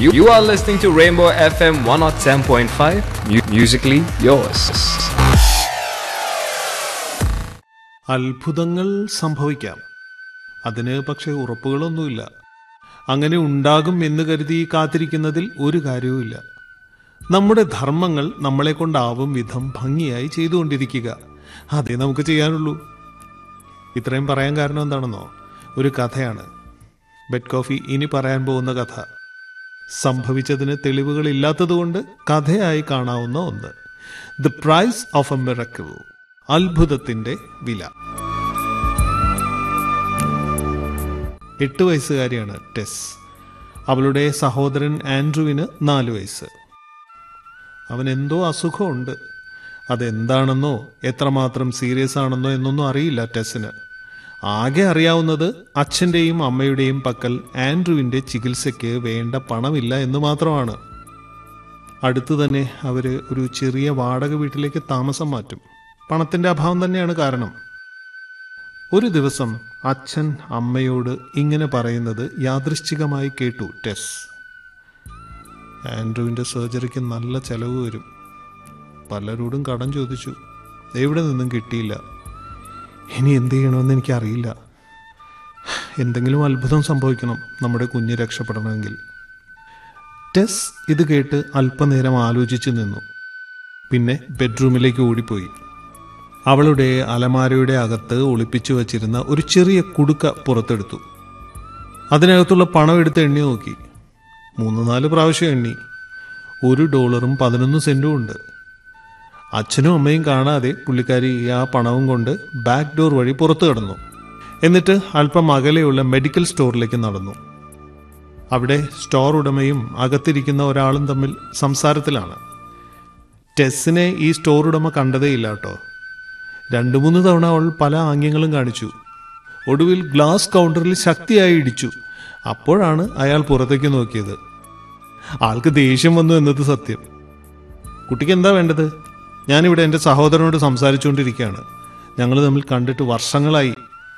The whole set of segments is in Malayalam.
You, you are listening to Rainbow FM 107.5, mu- musically yours. അത്ഭുതങ്ങൾ സംഭവിക്കാം അതിന് പക്ഷേ ഉറപ്പുകളൊന്നുമില്ല അങ്ങനെ ഉണ്ടാകും എന്ന് കരുതി കാത്തിരിക്കുന്നതിൽ ഒരു കാര്യവുമില്ല നമ്മുടെ ധർമ്മങ്ങൾ നമ്മളെ കൊണ്ടാവും വിധം ഭംഗിയായി ചെയ്തുകൊണ്ടിരിക്കുക അതേ നമുക്ക് ചെയ്യാനുള്ളൂ ഇത്രയും പറയാൻ കാരണം എന്താണെന്നോ ഒരു കഥയാണ് ബെഡ് കോഫി ഇനി പറയാൻ പോകുന്ന കഥ സംഭവിച്ചതിന് തെളിവുകളില്ലാത്തതുകൊണ്ട് കഥയായി കാണാവുന്ന ഒന്ന് the price of a miracle അത്ഭുതത്തിന്റെ വില എട്ട് വയസ്സുകാരിയാണ് ടെസ് അവളുടെ സഹോദരൻ ആൻഡ്രുവിന് നാല് വയസ്സ് അവൻ എന്തോ അസുഖമുണ്ട് അതെന്താണെന്നോ എത്രമാത്രം സീരിയസ് ആണെന്നോ എന്നൊന്നും അറിയില്ല ടെസ്സിന് ആകെ അറിയാവുന്നത് അച്ഛൻ്റെയും അമ്മയുടെയും പക്കൽ ആൻഡ്രുവിൻ്റെ ചികിത്സയ്ക്ക് വേണ്ട പണമില്ല എന്ന് മാത്രമാണ് അടുത്തു തന്നെ അവർ ഒരു ചെറിയ വാടക വീട്ടിലേക്ക് താമസം മാറ്റും പണത്തിൻ്റെ അഭാവം തന്നെയാണ് കാരണം ഒരു ദിവസം അച്ഛൻ അമ്മയോട് ഇങ്ങനെ പറയുന്നത് യാദൃശ്ചികമായി കേട്ടു ടെസ് ആൻഡ്രുവിൻ്റെ സർജറിക്ക് നല്ല ചെലവ് വരും പലരോടും കടം ചോദിച്ചു എവിടെ നിന്നും കിട്ടിയില്ല ഇനി എന്ത് ചെയ്യണമെന്ന് എനിക്കറിയില്ല എന്തെങ്കിലും അത്ഭുതം സംഭവിക്കണം നമ്മുടെ കുഞ്ഞ് രക്ഷപ്പെടണമെങ്കിൽ ടെസ് ഇത് കേട്ട് അല്പനേരം ആലോചിച്ചു നിന്നു പിന്നെ ബെഡ്റൂമിലേക്ക് ഓടിപ്പോയി അവളുടെ അലമാരയുടെ അകത്ത് ഒളിപ്പിച്ചു വച്ചിരുന്ന ഒരു ചെറിയ കുടുക്ക പുറത്തെടുത്തു അതിനകത്തുള്ള പണം എടുത്ത് എണ്ണി നോക്കി മൂന്ന് നാല് പ്രാവശ്യം എണ്ണി ഒരു ഡോളറും പതിനൊന്ന് സെന്റും ഉണ്ട് അച്ഛനും അമ്മയും കാണാതെ പുള്ളിക്കാരി ആ പണവും കൊണ്ട് ബാക്ക് ഡോർ വഴി പുറത്തു കടന്നു എന്നിട്ട് അല്പം അകലെയുള്ള മെഡിക്കൽ സ്റ്റോറിലേക്ക് നടന്നു അവിടെ സ്റ്റോർ ഉടമയും അകത്തിരിക്കുന്ന ഒരാളും തമ്മിൽ സംസാരത്തിലാണ് ടെസ്സിനെ ഈ സ്റ്റോർ ഉടമ കണ്ടതേയില്ല കേട്ടോ രണ്ടു മൂന്ന് തവണ അവൾ പല ആംഗ്യങ്ങളും കാണിച്ചു ഒടുവിൽ ഗ്ലാസ് കൗണ്ടറിൽ ശക്തിയായി ഇടിച്ചു അപ്പോഴാണ് അയാൾ പുറത്തേക്ക് നോക്കിയത് ആൾക്ക് ദേഷ്യം വന്നു എന്നത് സത്യം കുട്ടിക്ക് എന്താ വേണ്ടത് ഞാനിവിടെ എൻ്റെ സഹോദരനോട് സംസാരിച്ചുകൊണ്ടിരിക്കുകയാണ് ഞങ്ങൾ തമ്മിൽ കണ്ടിട്ട് വർഷങ്ങളായി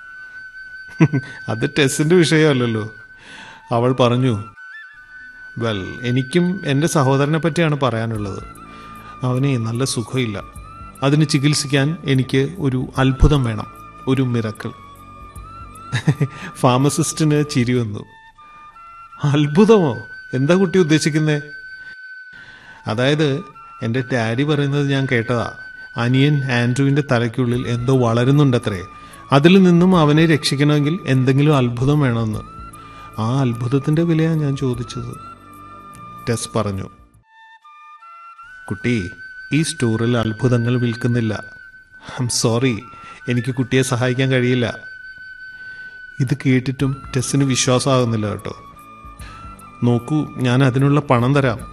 അത് ടെസ്സിൻ്റെ വിഷയമല്ലല്ലോ അവൾ പറഞ്ഞു വെൽ എനിക്കും എൻ്റെ സഹോദരനെ പറ്റിയാണ് പറയാനുള്ളത് അവനെ നല്ല സുഖമില്ല അതിന് ചികിത്സിക്കാൻ എനിക്ക് ഒരു അത്ഭുതം വേണം ഒരു മിറക്കൾ ഫാർമസിസ്റ്റിന് ചിരി വന്നു അത്ഭുതമോ എന്താ കുട്ടി ഉദ്ദേശിക്കുന്നേ അതായത് എൻ്റെ ഡാഡി പറയുന്നത് ഞാൻ കേട്ടതാ അനിയൻ ആൻഡ്രുവിൻ്റെ തലയ്ക്കുള്ളിൽ എന്തോ വളരുന്നുണ്ടത്രേ അതിൽ നിന്നും അവനെ രക്ഷിക്കണമെങ്കിൽ എന്തെങ്കിലും അത്ഭുതം വേണമെന്ന് ആ അത്ഭുതത്തിൻ്റെ വിലയാണ് ഞാൻ ചോദിച്ചത് ടെസ് പറഞ്ഞു കുട്ടി ഈ സ്റ്റോറിൽ അത്ഭുതങ്ങൾ വിൽക്കുന്നില്ല ഐം സോറി എനിക്ക് കുട്ടിയെ സഹായിക്കാൻ കഴിയില്ല ഇത് കേട്ടിട്ടും ടെസ്സിന് വിശ്വാസമാകുന്നില്ല കേട്ടോ നോക്കൂ ഞാൻ അതിനുള്ള പണം തരാം